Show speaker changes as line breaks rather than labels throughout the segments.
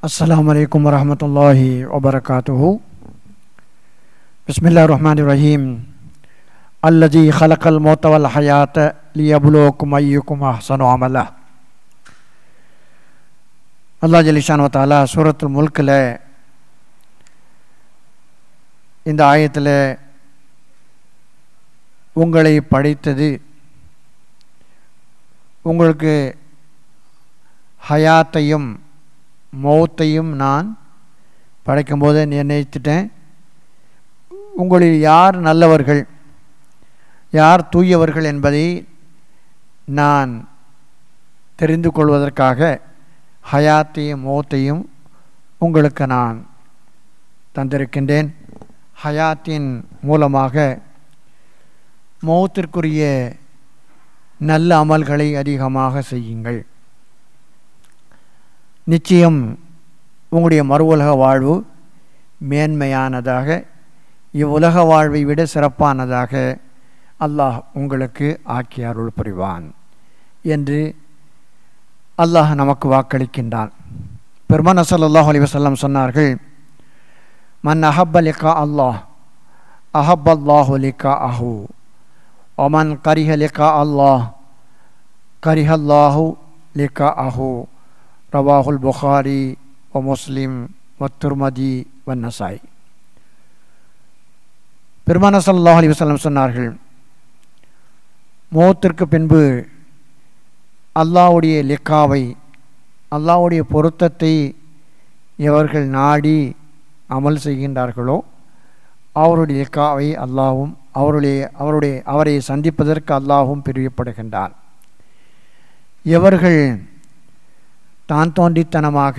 السلام عليكم ورحمة الله وبركاته بسم الله الرحمن الرحيم الذي خلق الموت والحياة ليبلوكم أيكم أحسن عملا அல்லா ஜலிஷான் வத்தாலா சூரத்துல் முல்கில் இந்த ஆயத்தில் உங்களை படைத்தது உங்களுக்கு ஹயாத்தையும் மௌத்தையும் நான் படைக்கும்போது நிர்ணயித்துட்டேன் உங்களில் யார் நல்லவர்கள் யார் தூயவர்கள் என்பதை நான் தெரிந்து கொள்வதற்காக ஹயாத்தையும் மௌத்தையும் உங்களுக்கு நான் தந்திருக்கின்றேன் ஹயாத்தின் மூலமாக மௌத்திற்குரிய நல்ல அமல்களை அதிகமாக செய்யுங்கள் நிச்சயம் உங்களுடைய மறு உலக வாழ்வு மேன்மையானதாக இவ்வுலக வாழ்வை விட சிறப்பானதாக அல்லாஹ் உங்களுக்கு ஆக்கி அருள் புரிவான் என்று அல்லாஹ் நமக்கு வாக்களிக்கின்றான் பெருமான் சல்லாஹ் அலி வசல்லம் சொன்னார்கள் மன் அஹப்ப லிகா அல்லாஹ் அஹப் அல்லாஹு லிகா அஹு ஒமன் கரிஹ லிகா அல்லாஹ் கரிஹல்லாஹு லிகா அஹு ரவாஹுல் புகாரி ஒ முஸ்லிம் ஒ துர்மதி வ நசாய் பெருமான சல்லாஹ் அலி வசல்லம் சொன்னார்கள் மோத்திற்கு பின்பு அல்லாவுடைய லிக்காவை அல்லாவுடைய பொருத்தத்தை எவர்கள் நாடி அமல் செய்கின்றார்களோ அவருடைய லிக்காவை அல்லாவும் அவருடைய அவருடைய அவரை சந்திப்பதற்கு அல்லாவும் பிரிவுபடுகின்றான் எவர்கள் தான் தோன்றித்தனமாக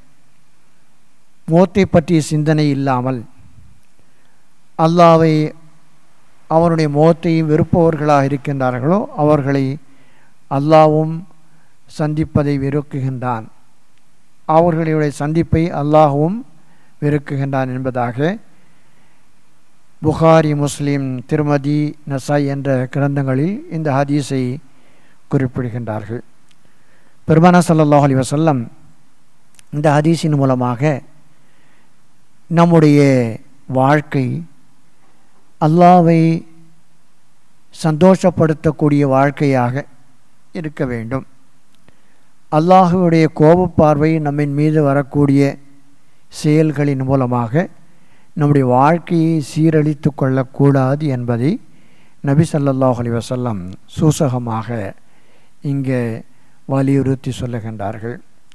மோத்தை பற்றிய சிந்தனை இல்லாமல் அல்லாவை அவருடைய மோத்தையும் வெறுப்பவர்களாக இருக்கின்றார்களோ அவர்களை அல்லாவும் சந்திப்பதை வெறுக்குகின்றான் அவர்களுடைய சந்திப்பை அல்லாஹும் வெறுக்குகின்றான் என்பதாக புகாரி முஸ்லீம் திருமதி நசாய் என்ற கிரந்தங்களில் இந்த ஹதீஸை குறிப்பிடுகின்றார்கள் பெருமானா சல்லாஹ் அலி வசல்லம் இந்த ஹதீஸின் மூலமாக நம்முடைய வாழ்க்கை அல்லாவை சந்தோஷப்படுத்தக்கூடிய வாழ்க்கையாக இருக்க வேண்டும் அல்லாஹுடைய கோபப்பார்வை நம்மின் மீது வரக்கூடிய செயல்களின் மூலமாக நம்முடைய வாழ்க்கையை சீரழித்து கொள்ளக்கூடாது என்பதை நபி சல்லாஹ் அலி வசல்லம் சூசகமாக இங்கே வலியுறுத்தி சொல்லுகின்றார்கள்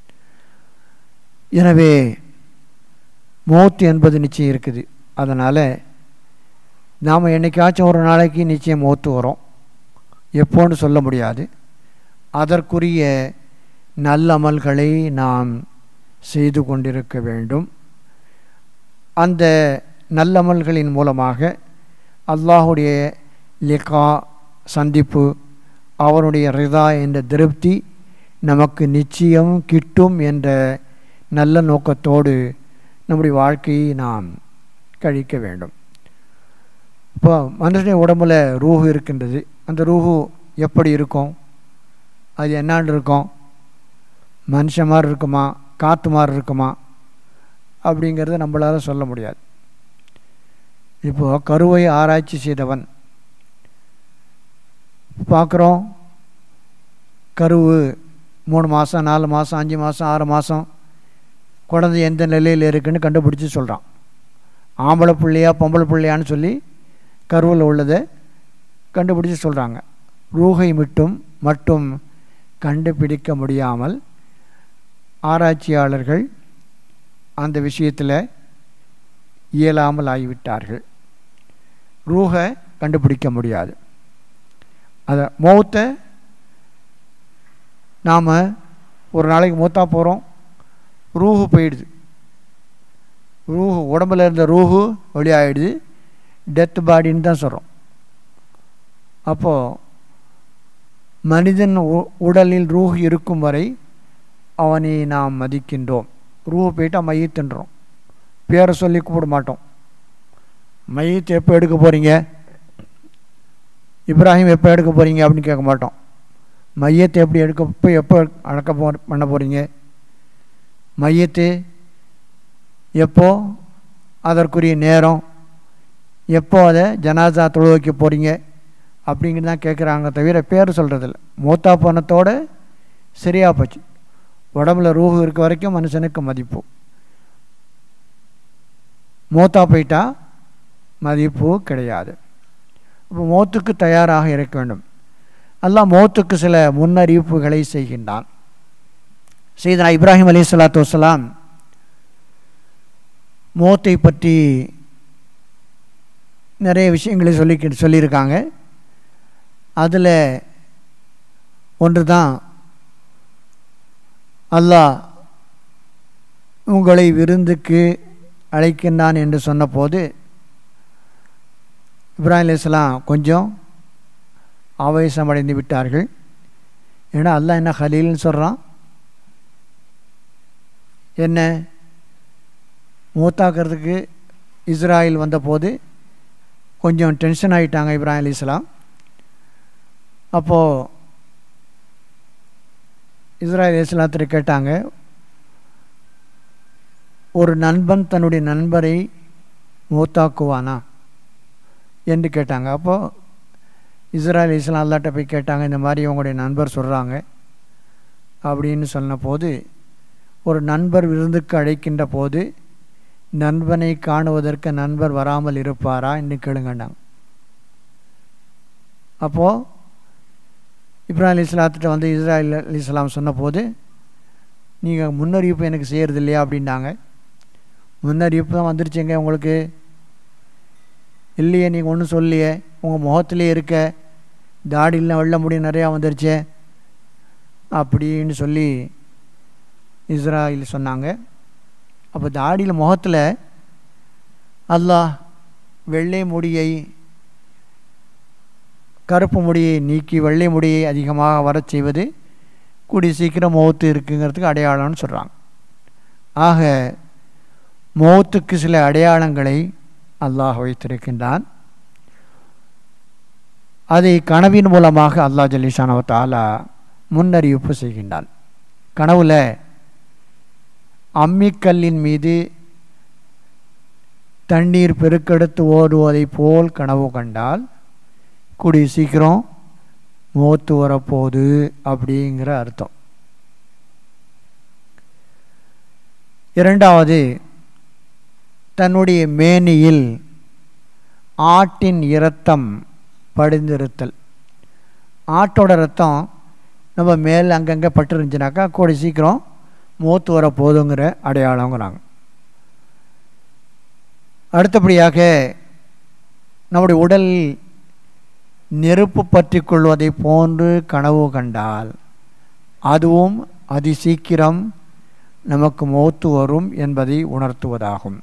எனவே மௌத் என்பது நிச்சயம் இருக்குது அதனால் நாம் என்றைக்காச்சும் ஒரு நாளைக்கு நிச்சயம் மௌத்து வரும் எப்போன்னு சொல்ல முடியாது அதற்குரிய நல்லமல்களை நாம் செய்து கொண்டிருக்க வேண்டும் அந்த நல்லமல்களின் மூலமாக அல்லாஹுடைய லிகா சந்திப்பு அவனுடைய ரிதா என்ற திருப்தி நமக்கு நிச்சயம் கிட்டும் என்ற நல்ல நோக்கத்தோடு நம்முடைய வாழ்க்கையை நாம் கழிக்க வேண்டும் இப்போ மனுஷனுடைய உடம்புல ரூஹு இருக்கின்றது அந்த ரூஹு எப்படி இருக்கும் அது என்னான்னு இருக்கும் மனுஷன் மாதிரி இருக்குமா காற்று மாதிரி இருக்குமா அப்படிங்கிறத நம்மளால் சொல்ல முடியாது இப்போது கருவை ஆராய்ச்சி செய்தவன் பார்க்குறோம் கருவு மூணு மாதம் நாலு மாதம் அஞ்சு மாதம் ஆறு மாதம் குழந்தை எந்த நிலையில் இருக்குன்னு கண்டுபிடிச்சி சொல்கிறான் ஆம்பளை பிள்ளையா பொம்பளை பிள்ளையான்னு சொல்லி கருவில் உள்ளதை கண்டுபிடிச்சி சொல்கிறாங்க ரூகை மட்டும் மட்டும் கண்டுபிடிக்க முடியாமல் ஆராய்ச்சியாளர்கள் அந்த விஷயத்தில் இயலாமல் ஆகிவிட்டார்கள் ரூகை கண்டுபிடிக்க முடியாது அதை மௌத்தை நாம் ஒரு நாளைக்கு மூத்தா போகிறோம் ரூஹு போயிடுது ரூஹு உடம்பில் இருந்த ரூஹு வெளியாகிடுது டெத் பாடின்னு தான் சொல்கிறோம் அப்போது மனிதன் உடலில் ரூஹ் இருக்கும் வரை அவனை நாம் மதிக்கின்றோம் ரூஹு போயிட்டால் மையத்துன்றோம் பேரை சொல்லி கூப்பிட மாட்டோம் மையத்தை எப்போ எடுக்க போகிறீங்க இப்ராஹிம் எப்போ எடுக்க போகிறீங்க அப்படின்னு கேட்க மாட்டோம் மையத்தை எப்படி எடுக்க இப்போ எப்போ அடக்க போ பண்ண போகிறீங்க மையத்து எப்போ அதற்குரிய நேரம் எப்போ அதை ஜனாசா தொழு வைக்க போகிறீங்க அப்படிங்கிறது தான் கேட்குறாங்க தவிர பேர் சொல்கிறதில்ல மூத்தா போனத்தோட சரியாக போச்சு உடம்புல ரூஹு இருக்க வரைக்கும் மனுஷனுக்கு மதிப்பு மூத்தா போயிட்டா மதிப்பு கிடையாது அப்போ மௌத்துக்கு தயாராக இருக்க வேண்டும் அல்லாஹ் மௌத்துக்கு சில முன்னறிவிப்புகளை செய்கின்றான் செய்தனா இப்ராஹிம் அலி சலாத்து வலாம் மௌத்தை பற்றி நிறைய விஷயங்களை சொல்லி சொல்லியிருக்காங்க அதில் ஒன்று தான் அல்லாஹ் உங்களை விருந்துக்கு அழைக்கின்றான் என்று சொன்னபோது இப்ராஹிம் அலிஸ்லாம் கொஞ்சம் ஆவேசம் அடைந்து விட்டார்கள் ஏன்னா அல்லாஹ் என்ன ஹலீல்னு சொல்கிறான் என்ன மூத்தாக்கிறதுக்கு இஸ்ராயில் வந்தபோது கொஞ்சம் டென்ஷன் ஆகிட்டாங்க இப்ராஹிம் அலி இஸ்லாம் அப்போது இஸ்ராயல் இஸ்லாத்தில் கேட்டாங்க ஒரு நண்பன் தன்னுடைய நண்பரை மூத்தாக்குவானா என்று கேட்டாங்க அப்போது இஸ்ராயல் இஸ்லாம் அல்லாட்ட போய் கேட்டாங்க இந்த மாதிரி உங்களுடைய நண்பர் சொல்கிறாங்க அப்படின்னு சொன்ன போது ஒரு நண்பர் விருந்துக்கு அழைக்கின்ற போது நண்பனை காணுவதற்கு நண்பர் வராமல் இருப்பாரா என்று கேளுங்கண்டாங்க அப்போது இப்ராஹிம் அலி இஸ்லாத்திட்ட வந்து இஸ்ராயல் அலி இஸ்லாம் சொன்னபோது நீங்கள் முன்னறிவிப்பு எனக்கு செய்கிறது இல்லையா அப்படின்னாங்க முன்னறிவிப்பு தான் வந்துருச்சுங்க உங்களுக்கு இல்லையே நீங்கள் ஒன்றும் சொல்லியே உங்கள் முகத்திலே இருக்க தாடியில் வெள்ள முடி நிறையா வந்துருச்சே அப்படின்னு சொல்லி இஸ்ராயில் சொன்னாங்க அப்போ தாடியில் முகத்தில் அல்லாஹ் வெள்ளை முடியை கருப்பு முடியை நீக்கி வெள்ளை முடியை அதிகமாக வரச் செய்வது கூடி சீக்கிரம் மௌத்து இருக்குங்கிறதுக்கு அடையாளம்னு சொல்கிறாங்க ஆக மௌத்துக்கு சில அடையாளங்களை அல்லாஹ் வைத்திருக்கின்றான் அதை கனவின் மூலமாக அல்லாஹ் ஜல்லிஷானவத்தாலா முன்னறிவிப்பு செய்கின்றான் கனவுல அம்மிக்கல்லின் மீது தண்ணீர் பெருக்கெடுத்து ஓடுவதைப் போல் கனவு கண்டால் கூடிய சீக்கிரம் மூத்து வரப்போகுது அப்படிங்கிற அர்த்தம் இரண்டாவது தன்னுடைய மேனியில் ஆட்டின் இரத்தம் படிந்திருத்தல் ஆட்டோட ரத்தம் நம்ம மேல் அங்கங்கே பட்டு இருந்துச்சுனாக்கா கூடி சீக்கிரம் மூத்து வர போதுங்கிற அடையாளங்கிறாங்க அடுத்தபடியாக நம்முடைய உடல் நெருப்பு பற்றி கொள்வதை போன்று கனவு கண்டால் அதுவும் அதிசீக்கிரம் நமக்கு மௌத்து வரும் என்பதை உணர்த்துவதாகும்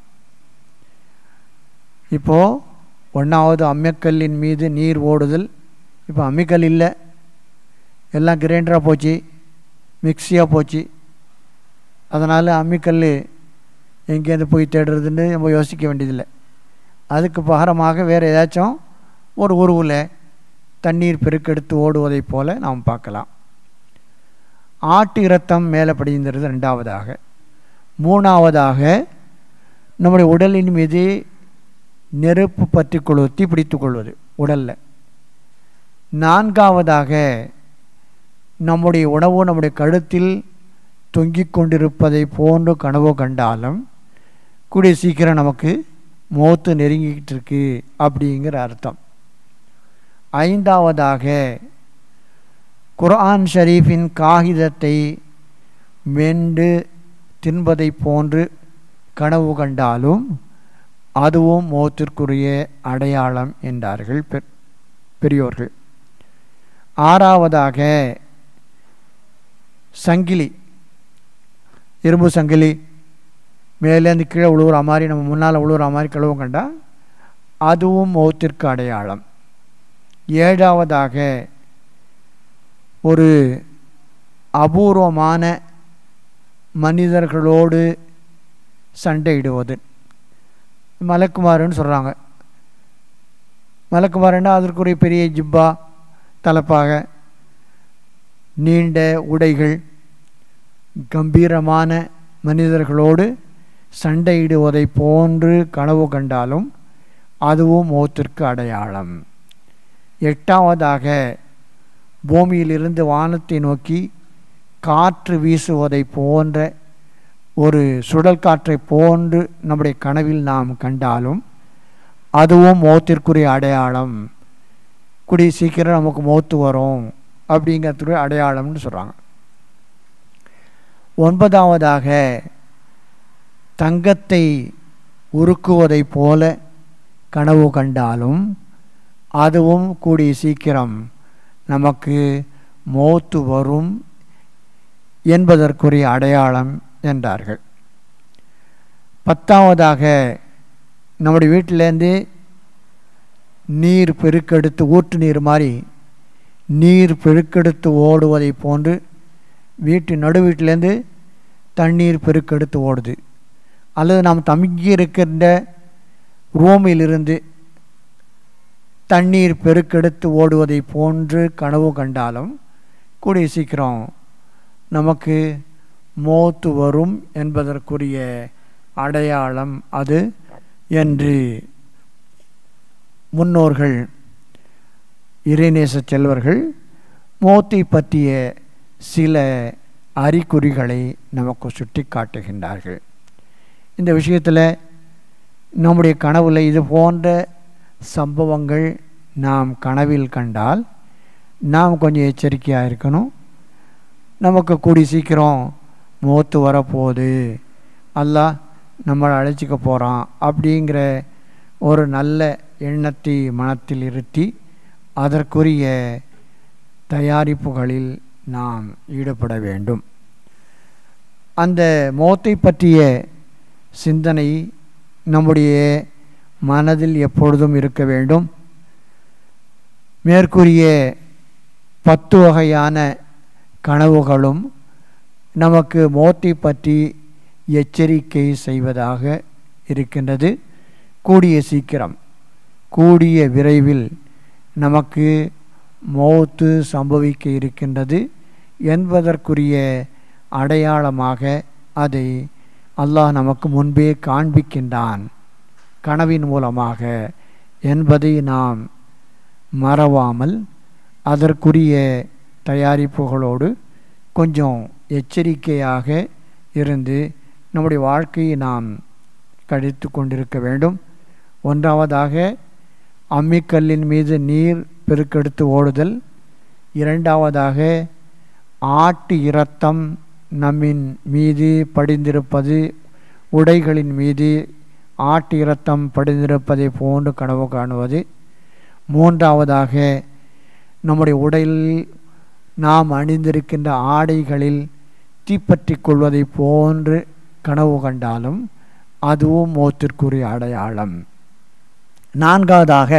இப்போது ஒன்றாவது அம்மிக்கல்லின் மீது நீர் ஓடுதல் இப்போ அம்மிக்கல் இல்லை எல்லாம் கிரைண்டராக போச்சு மிக்சியாக போச்சு அதனால் அம்மிக்கல் எங்கேருந்து போய் தேடுறதுன்னு நம்ம யோசிக்க வேண்டியதில்லை அதுக்கு பகரமாக வேறு ஏதாச்சும் ஒரு உருவில் தண்ணீர் பெருக்கெடுத்து ஓடுவதைப் போல நாம் பார்க்கலாம் ஆட்டு இரத்தம் மேலே படிந்திருது ரெண்டாவதாக மூணாவதாக நம்முடைய உடலின் மீது நெருப்பு பற்றி கொள்வது தீப்பிடித்து கொள்வது உடலில் நான்காவதாக நம்முடைய உணவு நம்முடைய கழுத்தில் தொங்கிக் கொண்டிருப்பதை போன்று கனவு கண்டாலும் கூடிய சீக்கிரம் நமக்கு மோத்து நெருங்கிக்கிட்டு இருக்கு அப்படிங்கிற அர்த்தம் ஐந்தாவதாக குர்ஆன் ஷரீஃபின் காகிதத்தை மெண்டு தின்பதை போன்று கனவு கண்டாலும் அதுவும் மோத்திற்குரிய அடையாளம் என்றார்கள் பெரியோர்கள் ஆறாவதாக சங்கிலி இரும்பு சங்கிலி மேலேருந்து கீழே உழுவுற மாதிரி நம்ம முன்னால் உழுவுற மாதிரி கழுவு கண்டா அதுவும் மௌத்திற்கு அடையாளம் ஏழாவதாக ஒரு அபூர்வமான மனிதர்களோடு சண்டையிடுவது மலக்குமாருன்னு சொல்கிறாங்க மலக்குமாருன்னா அதற்குரிய பெரிய ஜிப்பா தலைப்பாக நீண்ட உடைகள் கம்பீரமான மனிதர்களோடு சண்டையிடுவதை போன்று கனவு கண்டாலும் அதுவும் மௌத்திற்கு அடையாளம் எட்டாவதாக பூமியிலிருந்து வானத்தை நோக்கி காற்று வீசுவதை போன்ற ஒரு சுழல் காற்றை போன்று நம்முடைய கனவில் நாம் கண்டாலும் அதுவும் மௌத்திற்குரிய அடையாளம் கூடிய சீக்கிரம் நமக்கு மௌத்து வரும் அப்படிங்கிறதுக்குரிய அடையாளம்னு சொல்கிறாங்க ஒன்பதாவதாக தங்கத்தை உருக்குவதைப் போல கனவு கண்டாலும் அதுவும் கூடிய சீக்கிரம் நமக்கு மௌத்து வரும் என்பதற்குரிய அடையாளம் என்றார்கள் பத்தாவதாக நம்முடைய வீட்டிலேருந்து நீர் பெருக்கெடுத்து ஊற்று நீர் மாதிரி நீர் பெருக்கெடுத்து ஓடுவதை போன்று வீட்டு நடு வீட்டிலேருந்து தண்ணீர் பெருக்கெடுத்து ஓடுது அல்லது நாம் தங்கி இருக்கின்ற ரூமிலிருந்து தண்ணீர் பெருக்கெடுத்து ஓடுவதை போன்று கனவு கண்டாலும் கூடிய சீக்கிரம் நமக்கு மோத்து வரும் என்பதற்குரிய அடையாளம் அது என்று முன்னோர்கள் இறைநேச செல்வர்கள் மோத்தை பற்றிய சில அறிகுறிகளை நமக்கு சுட்டி காட்டுகின்றார்கள் இந்த விஷயத்தில் நம்முடைய கனவில் இது போன்ற சம்பவங்கள் நாம் கனவில் கண்டால் நாம் கொஞ்சம் எச்சரிக்கையாக இருக்கணும் நமக்கு கூடி சீக்கிரம் மூத்து வரப்போகுது அல்லாஹ் நம்மளை அழைச்சிக்க போகிறான் அப்படிங்கிற ஒரு நல்ல எண்ணத்தை மனத்தில் இருத்தி அதற்குரிய தயாரிப்புகளில் நாம் ஈடுபட வேண்டும் அந்த மோத்தை பற்றிய சிந்தனை நம்முடைய மனதில் எப்பொழுதும் இருக்க வேண்டும் மேற்கூறிய பத்து வகையான கனவுகளும் நமக்கு மோத்தை பற்றி எச்சரிக்கை செய்வதாக இருக்கின்றது கூடிய சீக்கிரம் கூடிய விரைவில் நமக்கு மௌத்து சம்பவிக்க இருக்கின்றது என்பதற்குரிய அடையாளமாக அதை அல்லாஹ் நமக்கு முன்பே காண்பிக்கின்றான் கனவின் மூலமாக என்பதை நாம் மறவாமல் அதற்குரிய தயாரிப்புகளோடு கொஞ்சம் எச்சரிக்கையாக இருந்து நம்முடைய வாழ்க்கையை நாம் கழித்து கொண்டிருக்க வேண்டும் ஒன்றாவதாக அம்மிக்கல்லின் மீது நீர் பெருக்கெடுத்து ஓடுதல் இரண்டாவதாக ஆட்டு இரத்தம் நம்மின் மீது படிந்திருப்பது உடைகளின் மீது ஆட்டு இரத்தம் படிந்திருப்பதை போன்று கனவு காணுவது மூன்றாவதாக நம்முடைய உடலில் நாம் அணிந்திருக்கின்ற ஆடைகளில் தீப்பற்றி கொள்வதை போன்று கனவு கண்டாலும் அதுவும் மோத்திற்குரிய அடையாளம் நான்காவதாக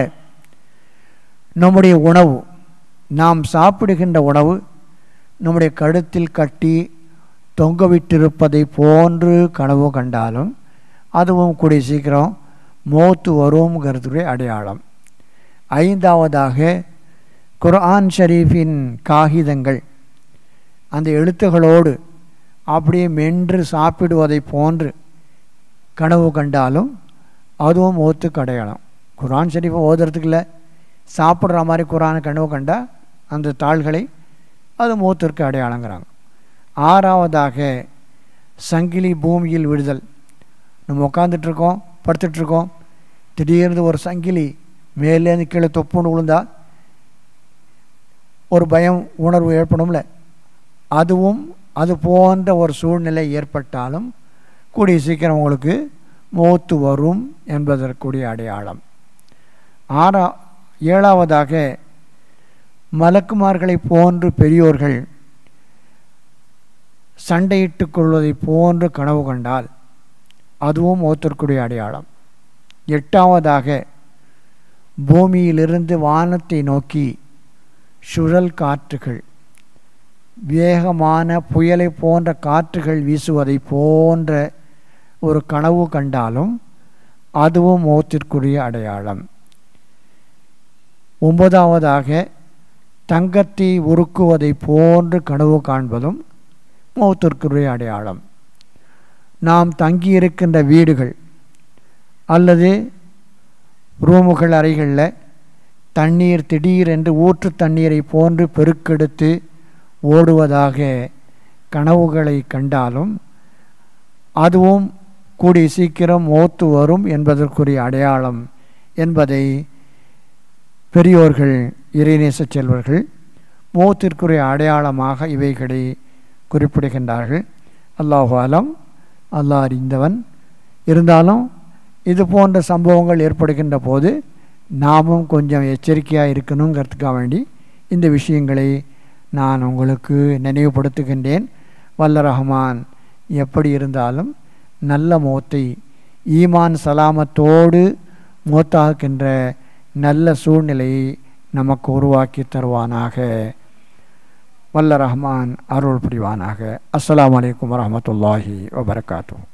நம்முடைய உணவு நாம் சாப்பிடுகின்ற உணவு நம்முடைய கழுத்தில் கட்டி தொங்கவிட்டிருப்பதை போன்று கனவு கண்டாலும் அதுவும் கூடிய சீக்கிரம் மோத்து வருங்கிறதுடைய அடையாளம் ஐந்தாவதாக குர்ஆன் ஷரீஃபின் காகிதங்கள் அந்த எழுத்துகளோடு அப்படியே மென்று சாப்பிடுவதை போன்று கனவு கண்டாலும் அதுவும் மோத்துக்கு அடையாளம் குரான் ஷரீஃபை ஓதுறதுக்கு இல்லை சாப்பிட்ற மாதிரி குரானை கனவு கண்டா அந்த தாள்களை அது மூத்திற்கு அடையாளங்கிறாங்க ஆறாவதாக சங்கிலி பூமியில் விடுதல் நம்ம உட்காந்துட்ருக்கோம் படுத்துட்ருக்கோம் திடீர்னு ஒரு சங்கிலி மேலேருந்து கீழே தொப்புன்னு விழுந்தா ஒரு பயம் உணர்வு ஏற்படும்ல அதுவும் அது போன்ற ஒரு சூழ்நிலை ஏற்பட்டாலும் கூடிய சீக்கிரம் உங்களுக்கு மூத்து வரும் என்பதற்குரிய அடையாளம் ஆறா ஏழாவதாக மலக்குமார்களை போன்று பெரியோர்கள் சண்டையிட்டு கொள்வதை போன்று கனவு கண்டால் அதுவும் மூத்திற்குரிய அடையாளம் எட்டாவதாக பூமியிலிருந்து வானத்தை நோக்கி சுழல் காற்றுகள் வேகமான புயலை போன்ற காற்றுகள் வீசுவதை போன்ற ஒரு கனவு கண்டாலும் அதுவும் மோத்திற்குரிய அடையாளம் ஒன்பதாவதாக தங்கத்தை உருக்குவதை போன்று கனவு காண்பதும் மௌத்திற்குரிய அடையாளம் நாம் தங்கியிருக்கின்ற வீடுகள் அல்லது ரூமுகள் அறைகளில் தண்ணீர் திடீரென்று ஊற்று தண்ணீரை போன்று பெருக்கெடுத்து ஓடுவதாக கனவுகளை கண்டாலும் அதுவும் கூடி சீக்கிரம் மோத்து வரும் என்பதற்குரிய அடையாளம் என்பதை பெரியோர்கள் இறைநேச செல்வர்கள் மோத்திற்குரிய அடையாளமாக இவைகளை குறிப்பிடுகின்றார்கள் அல்லாஹு அலம் அல்லாஹ் அறிந்தவன் இருந்தாலும் இது போன்ற சம்பவங்கள் ஏற்படுகின்ற போது நாமும் கொஞ்சம் எச்சரிக்கையாக இருக்கணுங்கிறதுக்காக வேண்டி இந்த விஷயங்களை நான் உங்களுக்கு நினைவுபடுத்துகின்றேன் வல்ல ரஹ்மான் எப்படி இருந்தாலும் நல்ல மோத்தை ஈமான் சலாமத்தோடு மூத்தாக்கின்ற நல்ல சூழ்நிலையை நமக்கு உருவாக்கி தருவானாக வல்ல ரஹ்மான் அருள் புரிவானாக அஸ்ஸலாமு அலைக்கும் வரஹமத்துல்லாஹி வபரகாத்தூ